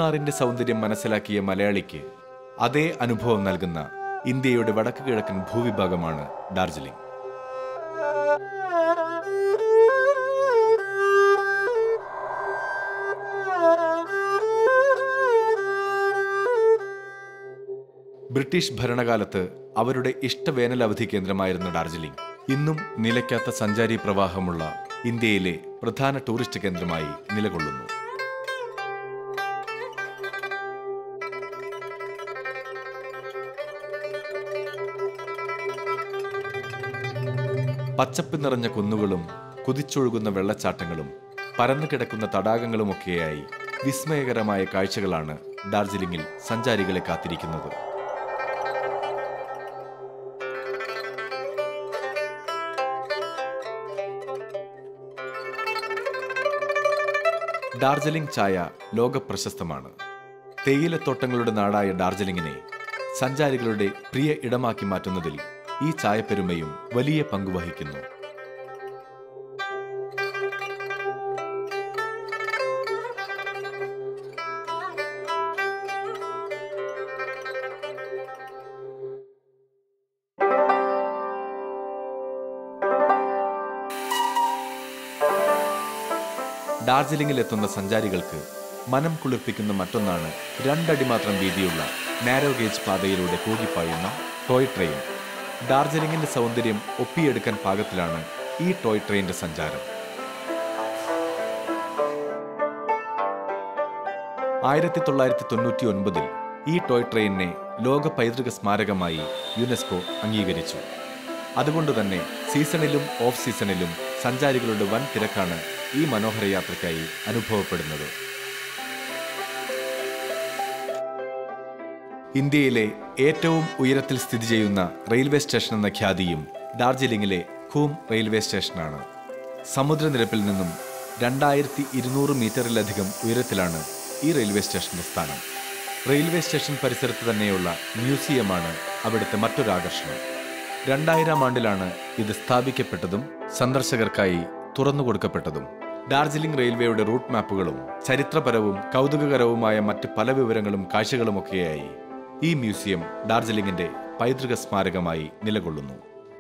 മൂന്നാറിന്റെ സൗന്ദര്യം മനസ്സിലാക്കിയ മലയാളിക്ക് അതേ അനുഭവം നൽകുന്ന ഇന്ത്യയുടെ വടക്ക് കിഴക്കൻ ഭൂവിഭാഗമാണ് ഡാർജിലിംഗ് ബ്രിട്ടീഷ് ഭരണകാലത്ത് അവരുടെ ഇഷ്ടവേനൽ അവധി കേന്ദ്രമായിരുന്ന ഡാർജിലിംഗ് ഇന്നും നിലയ്ക്കാത്ത സഞ്ചാരി പ്രവാഹമുള്ള ഇന്ത്യയിലെ പ്രധാന ടൂറിസ്റ്റ് കേന്ദ്രമായി നിലകൊള്ളുന്നു പച്ചപ്പ് നിറഞ്ഞ കുന്നുകളും കുതിച്ചൊഴുകുന്ന വെള്ളച്ചാട്ടങ്ങളും പരന്നു കിടക്കുന്ന തടാകങ്ങളുമൊക്കെയായി വിസ്മയകരമായ കാഴ്ചകളാണ് ഡാർജിലിംഗിൽ സഞ്ചാരികളെ കാത്തിരിക്കുന്നത് ഡാർജിലിംഗ് ചായ ലോകപ്രശസ്തമാണ് തേയിലത്തോട്ടങ്ങളുടെ നാടായ ഡാർജിലിംഗിനെ സഞ്ചാരികളുടെ പ്രിയ ഇടമാക്കി മാറ്റുന്നതിൽ ഈ ചായപ്പെരുമയും വലിയ പങ്കുവഹിക്കുന്നു ഡാർജിലിംഗിൽ എത്തുന്ന സഞ്ചാരികൾക്ക് മനം കുളിർപ്പിക്കുന്ന മറ്റൊന്നാണ് രണ്ടടി മാത്രം വീതിയുള്ള നാരോ ഗേജ് പാതയിലൂടെ കൂകിപ്പായുന്ന ടോയ് ട്രെയിൻ ഡാർജിലിംഗിന്റെ സൗന്ദര്യം ഒപ്പിയെടുക്കാൻ പാകത്തിലാണ് ഈ ടോയ് ട്രെയിനിന്റെ സഞ്ചാരം ആയിരത്തി തൊള്ളായിരത്തി തൊണ്ണൂറ്റി ഒൻപതിൽ ഈ ടോയ് ട്രെയിനിനെ ലോക പൈതൃക സ്മാരകമായി യുനെസ്കോ അംഗീകരിച്ചു അതുകൊണ്ട് തന്നെ സീസണിലും ഓഫ് സീസണിലും സഞ്ചാരികളുടെ വൻ തിരക്കാണ് ഈ മനോഹര യാത്രയ്ക്കായി അനുഭവപ്പെടുന്നത് ഇന്ത്യയിലെ ഏറ്റവും ഉയരത്തിൽ സ്ഥിതി ചെയ്യുന്ന റെയിൽവേ സ്റ്റേഷൻ എന്ന ഖ്യാതിയും ഡാർജിലിംഗിലെ ഖൂം റെയിൽവേ സ്റ്റേഷനാണ് സമുദ്രനിരപ്പിൽ നിന്നും രണ്ടായിരത്തി ഇരുന്നൂറ് മീറ്ററിലധികം ഉയരത്തിലാണ് ഈ റെയിൽവേ സ്റ്റേഷന്റെ സ്ഥാനം റെയിൽവേ സ്റ്റേഷൻ പരിസരത്ത് തന്നെയുള്ള മ്യൂസിയമാണ് അവിടുത്തെ മറ്റൊരു ആകർഷണം രണ്ടായിരം ആണ്ടിലാണ് ഇത് സ്ഥാപിക്കപ്പെട്ടതും സന്ദർശകർക്കായി തുറന്നു കൊടുക്കപ്പെട്ടതും ഡാർജിലിംഗ് റെയിൽവേയുടെ റൂട്ട് മാപ്പുകളും ചരിത്രപരവും കൗതുകകരവുമായ മറ്റ് പല വിവരങ്ങളും കാഴ്ചകളുമൊക്കെയായി ഈ മ്യൂസിയം ഡാർജിലിംഗിന്റെ പൈതൃക സ്മാരകമായി നിലകൊള്ളുന്നു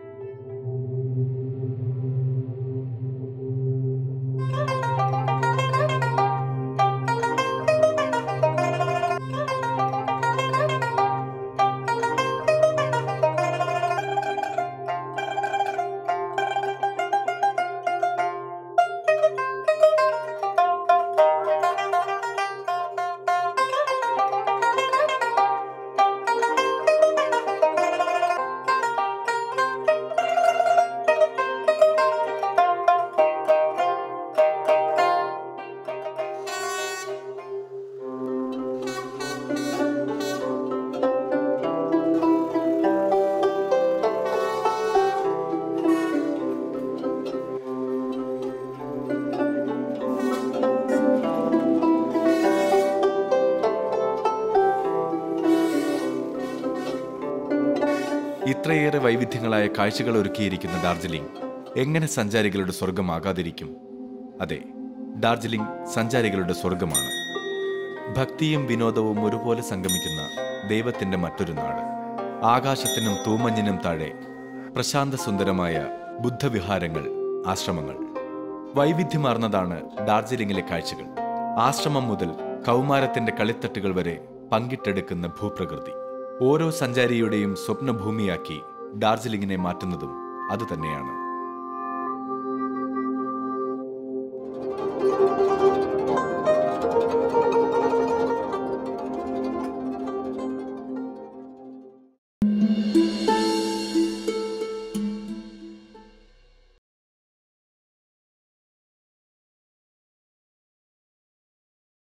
ഇത്രയേറെ വൈവിധ്യങ്ങളായ കാഴ്ചകൾ ഒരുക്കിയിരിക്കുന്ന ഡാർജിലിംഗ് എങ്ങനെ സഞ്ചാരികളുടെ സ്വർഗമാകാതിരിക്കും അതെ ഡാർജിലിംഗ് സഞ്ചാരികളുടെ സ്വർഗമാണ് ഭക്തിയും വിനോദവും ഒരുപോലെ സംഗമിക്കുന്ന ദൈവത്തിന്റെ മറ്റൊരു നാട് ആകാശത്തിനും തൂമഞ്ഞിനും താഴെ പ്രശാന്ത സുന്ദരമായ ബുദ്ധവിഹാരങ്ങൾ ആശ്രമങ്ങൾ വൈവിധ്യമാർന്നതാണ് ഡാർജിലിംഗിലെ കാഴ്ചകൾ ആശ്രമം മുതൽ കൗമാരത്തിന്റെ കളിത്തട്ടുകൾ വരെ പങ്കിട്ടെടുക്കുന്ന ഭൂപ്രകൃതി ഓരോ സഞ്ചാരിയുടെയും സ്വപ്നഭൂമിയാക്കി ഡാർജിലിംഗിനെ മാറ്റുന്നതും അതുതന്നെയാണ്